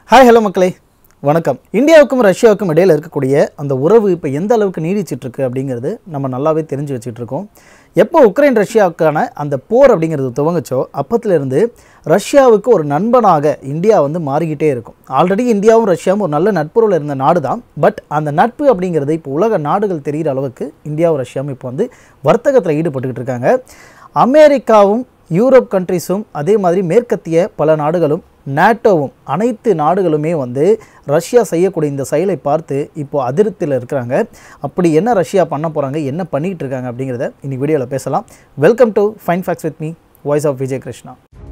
hi hello மக்களே வணக்கம் இந்தியாவுக்கும் ரஷ்யாவுக்கும் இடையில் இருக்கக்கூடிய அந்த உறவு இப்போ எந்த அளவுக்கு நீடிச்சிட்டு இருக்கு அப்படிங்கிறது நம்ம நல்லாவே தெரிஞ்சு வச்சுட்டு இருக்கோம் எப்போ உக்ரைன் ரஷ்யாவுக்கான அந்த போர் அப்படிங்கிறது துவங்குச்சோ அப்பத்திலிருந்து ரஷ்யாவுக்கு ஒரு நண்பனாக இந்தியா வந்து மாறிக்கிட்டே இருக்கும் ஆல்ரெடி இந்தியாவும் ரஷ்யாவும் ஒரு நல்ல நட்புறவில் இருந்த நாடு தான் பட் அந்த நட்பு அப்படிங்கிறது இப்போ உலக நாடுகள் தெரிகிற அளவுக்கு இந்தியாவும் ரஷ்யாவும் இப்போ வந்து வர்த்தகத்தில் ஈடுபட்டுக்கிட்டு இருக்காங்க அமெரிக்காவும் யூரோப் கண்ட்ரிஸும் அதே மாதிரி மேற்கத்திய பல நாடுகளும் நேட்டோவும் அனைத்து நாடுகளுமே வந்து ரஷ்யா செய்யக்கூடிய இந்த செயலை பார்த்து இப்போ அதிருப்தியில் இருக்கிறாங்க அப்படி என்ன ரஷ்யா பண்ண போகிறாங்க என்ன பண்ணிக்கிட்டு இருக்காங்க அப்படிங்கிறத இன்னைக்கு வீடியோவில் பேசலாம் welcome to fine facts with me voice of Vijay Krishna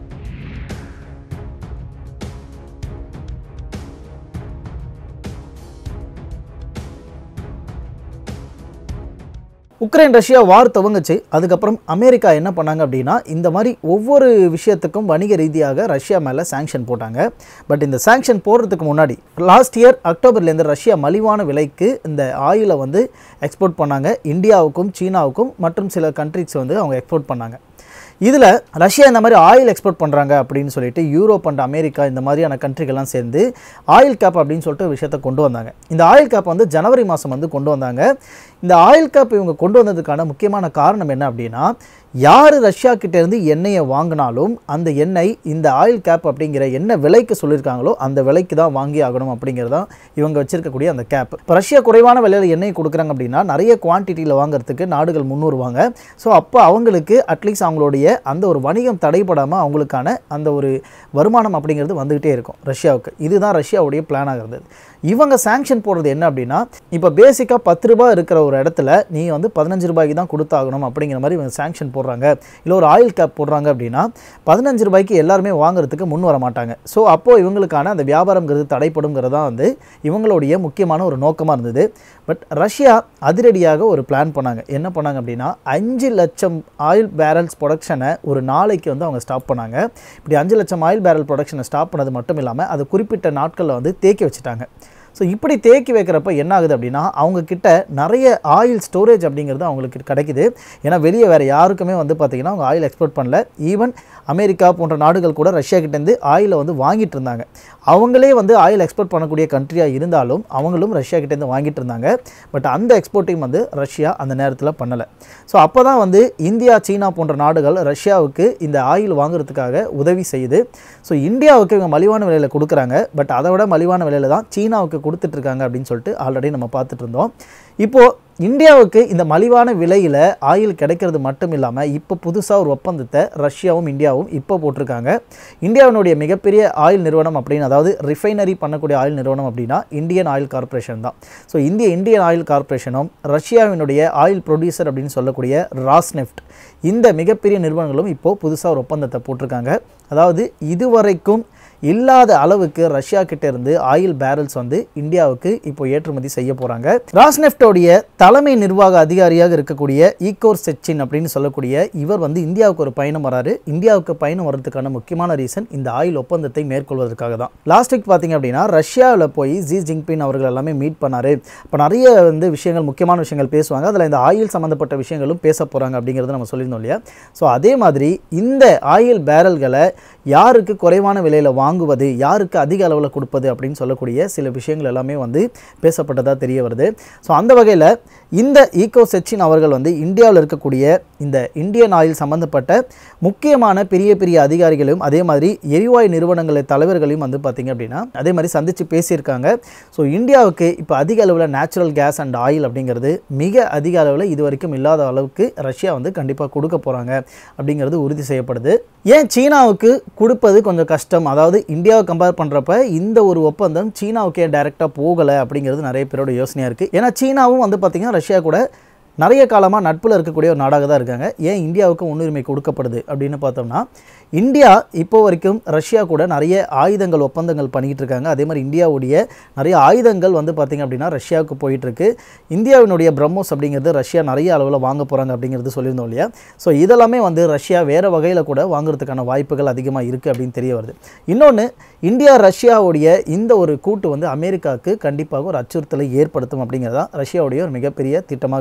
Ukraine Russia war துவங்குச்சு அதுக்கப்புறம் அமெரிக்கா என்ன பண்ணாங்க அப்படின்னா இந்த மாதிரி ஒவ்வொரு விஷயத்துக்கும் வணிக ரீதியாக ரஷ்யா மேலே சாங்ஷன் போட்டாங்க பட் இந்த சாங்ஷன் போடுறதுக்கு முன்னாடி லாஸ்ட் இயர் அக்டோபர்லேருந்து ரஷ்யா மலிவான விலைக்கு இந்த ஆயிலை வந்து எக்ஸ்போர்ட் பண்ணாங்க இந்தியாவுக்கும் சீனாவுக்கும் மற்றும் சில கண்ட்ரிஸ் வந்து அவங்க எக்ஸ்போர்ட் பண்ணாங்க இதில் ரஷ்யா இந்த மாதிரி ஆயில் எக்ஸ்போர்ட் பண்ணுறாங்க அப்படின்னு சொல்லிட்டு யூரோப் அண்ட் அமெரிக்கா இந்த மாதிரியான கண்ட்ரிகள்லாம் சேர்ந்து ஆயில் கேப் அப்படின்னு சொல்லிட்டு ஒரு விஷயத்தை கொண்டு வந்தாங்க இந்த ஆயில் கேப் வந்து ஜனவரி மாதம் வந்து கொண்டு வந்தாங்க இந்த ஆயில் கேப் இவங்க கொண்டு வந்ததுக்கான முக்கியமான காரணம் என்ன அப்படின்னா யார் ரஷ்யா கிட்ட இருந்து எண்ணெயை வாங்கினாலும் அந்த எண்ணெய் இந்த ஆயில் கேப் அப்படிங்கிற என்ன விலைக்கு சொல்லியிருக்காங்களோ அந்த விலைக்கு தான் வாங்கி ஆகணும் அப்படிங்கிறது தான் இவங்க வச்சிருக்கக்கூடிய அந்த கேப் இப்போ ரஷ்யா குறைவான விலையில் எண்ணெய் கொடுக்குறாங்க அப்படின்னா நிறைய குவான்டிட்டியில் வாங்குறதுக்கு நாடுகள் முன்னுருவாங்க ஸோ அப்போ அவங்களுக்கு அட்லீஸ்ட் அவங்களுடைய அந்த ஒரு வணிகம் தடைப்படாமல் அவங்களுக்கான அந்த ஒரு வருமானம் அப்படிங்கிறது வந்துகிட்டே இருக்கும் ரஷ்யாவுக்கு இதுதான் ரஷ்யாவுடைய பிளானாக இருந்தது இவங்க சாங்ஷன் போடுறது என்ன அப்படின்னா இப்போ பேசிக்காக பத்து ரூபாய் இருக்கிற ஒரு இடத்துல நீ வந்து பதினஞ்சு ரூபாய்க்கு தான் கொடுத்தாகணும் அப்படிங்கிற மாதிரி இவங்க சாங்ஷன் போடுறாங்க இல்லை ஒரு ஆயில் கேப் போடுறாங்க அப்படின்னா பதினஞ்சு ரூபாய்க்கு எல்லாருமே வாங்குறதுக்கு முன் வர மாட்டாங்க ஸோ அப்போது இவங்களுக்கான அந்த வியாபாரங்கிறது தடைப்படுங்கிறது தான் வந்து இவங்களுடைய முக்கியமான ஒரு நோக்கமாக இருந்தது பட் ரஷ்யா அதிரடியாக ஒரு பிளான் பண்ணாங்க என்ன பண்ணாங்க அப்படின்னா அஞ்சு லட்சம் ஆயில் பேரல்ஸ் ப்ரொடக்ஷனை ஒரு நாளைக்கு வந்து அவங்க ஸ்டாப் பண்ணாங்க இப்படி அஞ்சு லட்சம் ஆயில் பேரல் ப்ரொடக்ஷனை ஸ்டாப் பண்ணது மட்டும் இல்லாமல் அது குறிப்பிட்ட நாட்களில் வந்து தேக்கி வச்சுட்டாங்க ஸோ இப்படி தேக்கி வைக்கிறப்ப என்ன ஆகுது அப்படின்னா அவங்க கிட்ட நிறைய ஆயில் ஸ்டோரேஜ் அப்படிங்கிறது அவங்களுக்கு கிடைக்குது ஏன்னா வெளியே வேறு யாருக்குமே வந்து பார்த்திங்கன்னா அவங்க ஆயில் எக்ஸ்போர்ட் பண்ணல ஈவன் அமெரிக்கா போன்ற நாடுகள் கூட ரஷ்யா கிட்டேருந்து ஆயிலை வந்து வாங்கிட்டு இருந்தாங்க அவங்களே வந்து ஆயில் எக்ஸ்போர்ட் பண்ணக்கூடிய கண்ட்ரியாக இருந்தாலும் அவங்களும் ரஷ்யா கிட்டேருந்து வாங்கிட்டு இருந்தாங்க பட் அந்த எக்ஸ்போர்ட்டையும் வந்து ரஷ்யா அந்த நேரத்தில் பண்ணலை ஸோ அப்போ தான் வந்து இந்தியா சீனா போன்ற நாடுகள் ரஷ்யாவுக்கு இந்த ஆயில் வாங்குறதுக்காக உதவி செய்யுது ஸோ இந்தியாவுக்கு இவங்க மலிவான விலையில் கொடுக்குறாங்க பட் அதை விட மலிவான விலையில் தான் சீனாவுக்கு கொடுத்துட்ருக்காங்க அப்படின்னு சொல்லிட்டு ஆல்ரெடி நம்ம பார்த்துட்டு இருந்தோம் இப்போது இந்தியாவுக்கு இந்த மலிவான விலையில் ஆயில் கிடைக்கிறது மட்டும் இல்லாமல் இப்போ புதுசாக ஒரு ஒப்பந்தத்தை ரஷ்யாவும் இந்தியாவும் இப்போ போட்டிருக்காங்க இந்தியாவினுடைய மிகப்பெரிய ஆயில் நிறுவனம் அப்படின்னு அதாவது ரிஃபைனரி பண்ணக்கூடிய ஆயில் நிறுவனம் அப்படின்னா இந்தியன் ஆயில் கார்ப்பரேஷன் தான் ஸோ இந்திய இந்தியன் ஆயில் கார்ப்பரேஷனும் ரஷ்யாவினுடைய ஆயில் ப்ரொடியூசர் அப்படின்னு சொல்லக்கூடிய ராஸ்நெஃப்ட் இந்த மிகப்பெரிய நிறுவனங்களும் இப்போது புதுசாக ஒரு ஒப்பந்தத்தை போட்டிருக்காங்க அதாவது இதுவரைக்கும் இல்லாத அளவுக்கு ரஷ்யா கிட்ட இருந்து ஆயில் பேரல்ஸ் வந்து இந்தியாவுக்கு இப்போ ஏற்றுமதி செய்ய போறாங்க ராஸ்நெஃப்டோடைய தலைமை நிர்வாக அதிகாரியாக இருக்கக்கூடிய ஈகோர் செச்சின் அப்படின்னு சொல்லக்கூடிய இவர் வந்து இந்தியாவுக்கு ஒரு பயணம் வராரு இந்தியாவுக்கு பயணம் வர்றதுக்கான முக்கியமான ரீசன் இந்த ஆயில் ஒப்பந்தத்தை மேற்கொள்வதற்காக தான் லாஸ்ட் வீக் பார்த்தீங்க அப்படின்னா ரஷ்யாவில் போய் ஜி ஜிங்பின் அவர்கள் எல்லாமே மீட் பண்ணாரு இப்போ நிறைய வந்து விஷயங்கள் முக்கியமான விஷயங்கள் பேசுவாங்க அதில் இந்த ஆயில் சம்மந்தப்பட்ட விஷயங்களும் பேச போகிறாங்க அப்படிங்கிறத நம்ம சொல்லியிருந்தோம் இல்லையா ஸோ அதே மாதிரி இந்த ஆயில் பேரல்களை யாருக்கு குறைவான விலையில் வாங்குவது யாருக்கு அதிக அளவில் கொடுப்பது அப்படின்னு சொல்லக்கூடிய சில விஷயங்கள் எல்லாமே வந்து பேசப்பட்டதாக தெரிய வருது ஸோ அந்த வகையில் இந்த ஈகோ செச்சின் அவர்கள் வந்து இந்தியாவில் இருக்கக்கூடிய இந்த இந்தியன் ஆயில் சம்மந்தப்பட்ட முக்கியமான பெரிய பெரிய அதிகாரிகளையும் அதே மாதிரி எரிவாயு நிறுவனங்களை தலைவர்களையும் வந்து பார்த்திங்க அப்படின்னா அதே மாதிரி சந்தித்து பேசியிருக்காங்க ஸோ இந்தியாவுக்கு இப்போ அதிக அளவில் நேச்சுரல் கேஸ் அண்ட் ஆயில் அப்படிங்கிறது மிக அதிக அளவில் இது வரைக்கும் இல்லாத அளவுக்கு ரஷ்யா வந்து கண்டிப்பாக கொடுக்க போகிறாங்க அப்படிங்கிறது உறுதி செய்யப்படுது ஏன் சீனாவுக்கு கொடுப்பது கொஞ்சம் கஷ்டம் அதாவது இந்தியாவை கம்பேர் பண்ணுறப்ப இந்த ஒரு ஒப்பந்தம் சீனாவுக்கே டைரெக்டாக போகலை அப்படிங்கிறது நிறைய பேரோட யோசனையாக இருக்குது ஏன்னா சீனாவும் வந்து பார்த்திங்கன்னா ரஷ்யா கூட நிறைய காலமாக நட்பில் இருக்கக்கூடிய ஒரு நாடாக தான் இருக்காங்க ஏன் இந்தியாவுக்கு முன்னுரிமை கொடுக்கப்படுது அப்படின்னு பார்த்தோம்னா இந்தியா இப்போ வரைக்கும் ரஷ்யா கூட நிறைய ஆயுதங்கள் ஒப்பந்தங்கள் பண்ணிக்கிட்டு இருக்காங்க அதே மாதிரி இந்தியாவுடைய நிறைய ஆயுதங்கள் வந்து பார்த்திங்க அப்படின்னா ரஷ்யாவுக்கு போயிட்டுருக்கு இந்தியாவினுடைய பிரம்மோஸ் அப்படிங்கிறது ரஷ்யா நிறைய அளவில் வாங்க போகிறாங்க அப்படிங்கிறது சொல்லியிருந்தோம் இல்லையா ஸோ இதெல்லாமே வந்து ரஷ்யா வேறு வகையில் கூட வாங்குறதுக்கான வாய்ப்புகள் அதிகமாக இருக்குது அப்படின்னு தெரிய வருது இன்னொன்று இந்தியா ரஷ்யாவுடைய இந்த ஒரு கூட்டு வந்து அமெரிக்காவுக்கு கண்டிப்பாக ஒரு அச்சுறுத்தலை ஏற்படுத்தும் அப்படிங்கிறது தான் ரஷ்யாவுடைய ஒரு மிகப்பெரிய திட்டமாக இருக்குது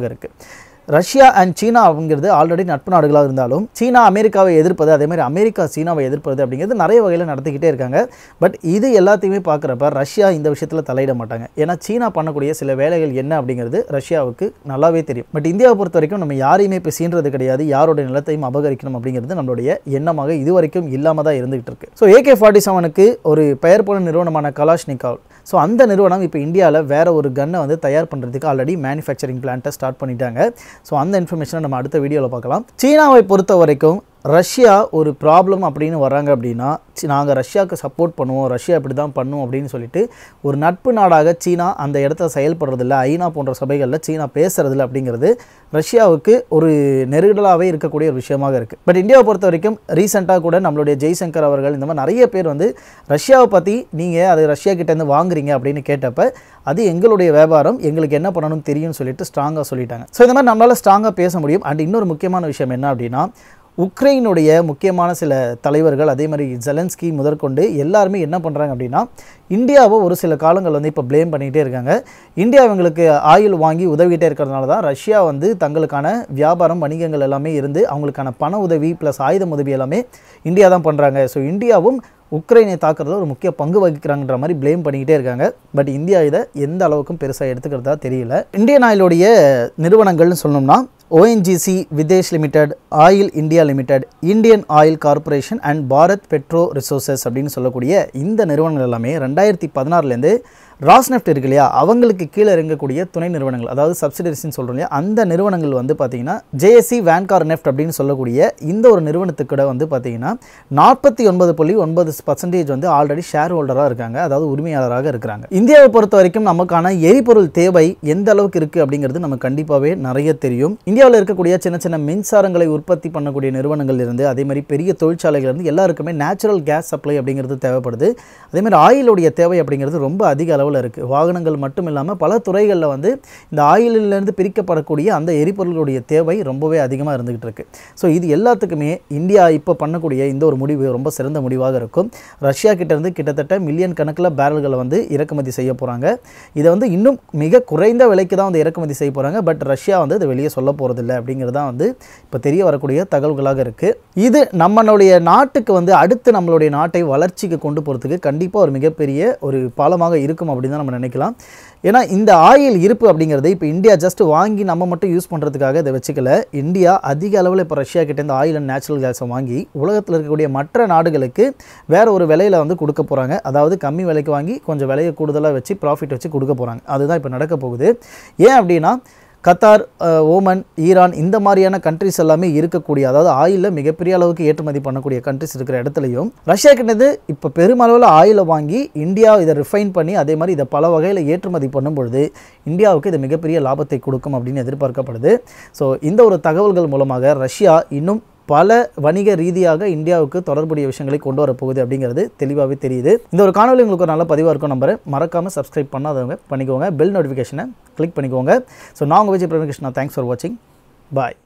ரஷ்யா அண்ட் சீனா அப்படிங்கிறது ஆல்ரெடி நட்பு நாடுகளாக இருந்தாலும் சீனா அமெரிக்காவை எதிர்ப்பது அதே மாதிரி அமெரிக்கா சீனாவை எதிர்ப்பது அப்படிங்கிறது நிறைய வகையில் நடத்திக்கிட்டே இருக்காங்க பட் இது எல்லாத்தையுமே பார்க்குறப்ப ரஷ்யா இந்த விஷயத்தில் தலையிட மாட்டாங்க ஏன்னா சீனா பண்ணக்கூடிய சில வேலைகள் என்ன அப்படிங்கிறது ரஷ்யாவுக்கு நல்லாவே தெரியும் பட் இந்தியாவை பொறுத்த வரைக்கும் நம்ம யாரையுமே இப்போ சீன்றது கிடையாது யாரோட நிலத்தையும் அபகரிக்கணும் அப்படிங்கிறது நம்மளுடைய எண்ணமாக இதுவரைக்கும் இல்லாமல் தான் இருந்துகிட்டு இருக்கு ஸோ ஏகே ஃபார்ட்டி செவனுக்கு ஒரு பெயர் போன நிறுவனமான கலாஷ்னிகாவ் ஸோ அந்த நிறுவனம் இப்போ இந்தியாவில் வேற ஒரு கன்னை வந்து தயார் பண்ணுறதுக்கு ஆல்ரெடி மேனுஃபேக்சரிங் பிளான்ட்டை ஸ்டார்ட் பண்ணிட்டாங்க ஸோ அந்த இன்ஃபர்மேஷனை நம்ம அடுத்த வீடியோவில் பார்க்கலாம் சீனாவை பொறுத்த வரைக்கும் ரஷ்யா ஒரு ப்ராப்ளம் அப்படின்னு வராங்க அப்படின்னா நாங்கள் ரஷ்யாவுக்கு சப்போர்ட் பண்ணுவோம் ரஷ்யா இப்படி தான் பண்ணுவோம் அப்படின்னு சொல்லிட்டு ஒரு நட்பு நாடாக சீனா அந்த இடத்துல செயல்படுறதில்ல ஐநா போன்ற சபைகளில் சீனா பேசுறதில்ல அப்படிங்கிறது ரஷ்யாவுக்கு ஒரு நெருடலாகவே இருக்கக்கூடிய ஒரு விஷயமாக இருக்குது பட் இந்தியாவை பொறுத்த வரைக்கும் ரீசெண்டாக கூட நம்மளுடைய ஜெய்சங்கர் அவர்கள் இந்த மாதிரி நிறைய பேர் வந்து ரஷ்யாவை பற்றி நீங்கள் அது ரஷ்யா கிட்டேருந்து வாங்குறீங்க அப்படின்னு கேட்டப்ப அது எங்களுடைய வியாபாரம் எங்களுக்கு என்ன பண்ணணும்னு தெரியும்னு சொல்லிட்டு ஸ்ட்ராங்காக சொல்லிட்டாங்க ஸோ இந்த மாதிரி நம்மளால் ஸ்ட்ராங்காக பேச முடியும் அண்ட் இன்னொரு முக்கியமான விஷயம் என்ன அப்படின்னா உக்ரைனுடைய முக்கியமான சில தலைவர்கள் அதே மாதிரி ஜெலன்ஸ்கி முதற்கொண்டு எல்லாருமே என்ன பண்ணுறாங்க அப்படின்னா இந்தியாவை ஒரு சில காலங்கள் வந்து இப்போ ப்ளேம் பண்ணிகிட்டே இருக்காங்க இந்தியா அவங்களுக்கு ஆயில் வாங்கி உதவிகிட்டே இருக்கிறதுனால தான் ரஷ்யா வந்து தங்களுக்கான வியாபாரம் வணிகங்கள் எல்லாமே இருந்து அவங்களுக்கான பண உதவி ப்ளஸ் ஆயுதம் உதவி எல்லாமே இந்தியா தான் பண்ணுறாங்க ஸோ இந்தியாவும் உக்ரைனை தாக்குறதுல ஒரு முக்கிய பங்கு வகிக்கிறாங்கன்ற மாதிரி ப்ளேம் பண்ணிக்கிட்டே இருக்காங்க பட் இந்தியா இதை எந்த அளவுக்கும் பெருசாக எடுத்துக்கிறதா தெரியல இந்தியன் ஆயிலுடைய நிறுவனங்கள்னு சொன்னோம்னா ONGC Videsh Limited Oil India Limited Indian Oil Corporation and Bharat Petro Resources அப்படின்னு சொல்லக்கூடிய இந்த நிறுவனங்கள் எல்லாமே ரெண்டாயிரத்தி பதினாறுலேருந்து ராஸ்நெஃப்ட் இருக்கு இல்லையா அவங்களுக்கு கீழே இறங்கக்கூடிய துணை நிறுவனங்கள் அதாவது சப்சிடரிஸ்ன்னு சொல்கிறோம் இல்லையா அந்த நிறுவனங்கள் வந்து பார்த்தீங்கன்னா ஜேஎஸ்சி வேன்கார் நெஃப்ட் அப்படின்னு சொல்லக்கூடிய இந்த ஒரு நிறுவனத்துக்கூட வந்து பார்த்தீங்கன்னா நாற்பத்தி ஒன்பது புள்ளி ஒன்பது பர்சன்டேஜ் வந்து ஆல்ரெடி ஷேர் ஹோல்டராக இருக்காங்க அதாவது உரிமையாளராக இருக்கிறாங்க இந்தியாவை பொறுத்த வரைக்கும் நமக்கான எரிபொருள் தேவை எந்த அளவுக்கு இருக்குது அப்படிங்கிறது நமக்கு கண்டிப்பாகவே நிறைய தெரியும் இந்தியாவில் இருக்கக்கூடிய சின்ன சின்ன மின்சாரங்களை உற்பத்தி பண்ணக்கூடிய நிறுவனங்கள் இருந்து அதே மாதிரி பெரிய தொழிற்சாலைகள் இருந்து எல்லாருக்குமே நேச்சுரல் கேஸ் சப்ளை அப்படிங்கிறது தேவைப்படுது அதே மாதிரி ஆயிலுடைய தேவை அப்படிங்கிறது ரொம்ப அதிக அளவில் இருக்குது வாகனங்கள் மட்டும் இல்லாமல் பல துறைகளில் வந்து இந்த ஆயிலிருந்து பிரிக்கப்படக்கூடிய அந்த எரிபொருளுடைய தேவை ரொம்பவே அதிகமாக இருந்துகிட்டு இருக்கு ஸோ இது எல்லாத்துக்குமே இந்தியா இப்போ பண்ணக்கூடிய இந்த ஒரு முடிவு ரொம்ப சிறந்த முடிவாக இருக்கும் ரஷ்யா கிட்டேருந்து கிட்டத்தட்ட மில்லியன் கணக்கில் பேரல்களை வந்து இறக்குமதி செய்ய போகிறாங்க இதை வந்து இன்னும் மிக குறைந்த விலைக்கு தான் வந்து இறக்குமதி செய்ய போகிறாங்க பட் ரஷ்யா வந்து இதை வெளியே சொல்ல போகிறதில்ல அப்படிங்கிறது தான் வந்து இப்போ தெரிய வரக்கூடிய தகவல்களாக இருக்குது இது நம்மளுடைய நாட்டுக்கு வந்து அடுத்து நம்மளுடைய நாட்டை வளர்ச்சிக்கு கொண்டு போகிறதுக்கு கண்டிப்பாக ஒரு மிகப்பெரிய ஒரு பாலமாக இருக்கும் அப்படின்னு தான் நம்ம நினைக்கலாம் ஏன்னா இந்த ஆயில் இருப்பு அப்படிங்கிறது இப்போ இந்தியா ஜஸ்ட் வாங்கி நம்ம மட்டும் யூஸ் பண்ணுறதுக்காக இதை வச்சுக்கல இந்தியா அதிக அளவில் இப்போ ரஷ்யா கிட்ட இந்த ஆயில் அண்ட் நேச்சுரல் கேஸை வாங்கி உலகத்தில் இருக்கக்கூடிய மற்ற நாடுகளுக்கு வேற ஒரு விலையில் வந்து கொடுக்க போகிறாங்க அதாவது கம்மி விலைக்கு வாங்கி கொஞ்சம் விலையை கூடுதலாக வச்சு ப்ராஃபிட் வச்சு கொடுக்க போகிறாங்க அதுதான் இப்போ நடக்க போகுது ஏன் அப்படின்னா கத்தார் அஹ், ஓமன் ஈரான் இந்த மாதிரியான கண்ட்ரிஸ் எல்லாமே இருக்கக்கூடிய அதாவது ஆயிலில் மிகப்பெரிய அளவுக்கு ஏற்றுமதி பண்ணக்கூடிய கண்ட்ரிஸ் இருக்கிற இடத்துலையும் ரஷ்யா கிட்டது இப்போ பெருமளவில் ஆயிலை வாங்கி இந்தியா இதை ரிஃபைன் பண்ணி அதே மாதிரி இதை பல வகையில் ஏற்றுமதி பண்ணும் பொழுது இந்தியாவுக்கு இது மிகப்பெரிய லாபத்தை கொடுக்கும் அப்படின்னு எதிர்பார்க்கப்படுது ஸோ இந்த ஒரு தகவல்கள் மூலமாக ரஷ்யா இன்னும் பல வணிக ரீதியாக இந்தியாவுக்கு தொடர்புடைய விஷயங்களை கொண்டு வரப்போகுது அப்படிங்கிறது தெளிவாகவே தெரியுது இந்த ஒரு காணொலி உங்களுக்கு ஒரு நல்ல பதிவாக இருக்கும் நம்புறேன் மறக்காமல் சப்ஸ்கிரைப் பண்ணாதவங்க பண்ணிக்கோங்க பெல் நோட்டிஃபிகேஷனை கிளிக் பண்ணிக்கோங்க ஸோ நான் உங்கள் விஜய் பிரமகிருஷ்ணா தேங்க்ஸ் ஃபார் வாட்சிங் பாய்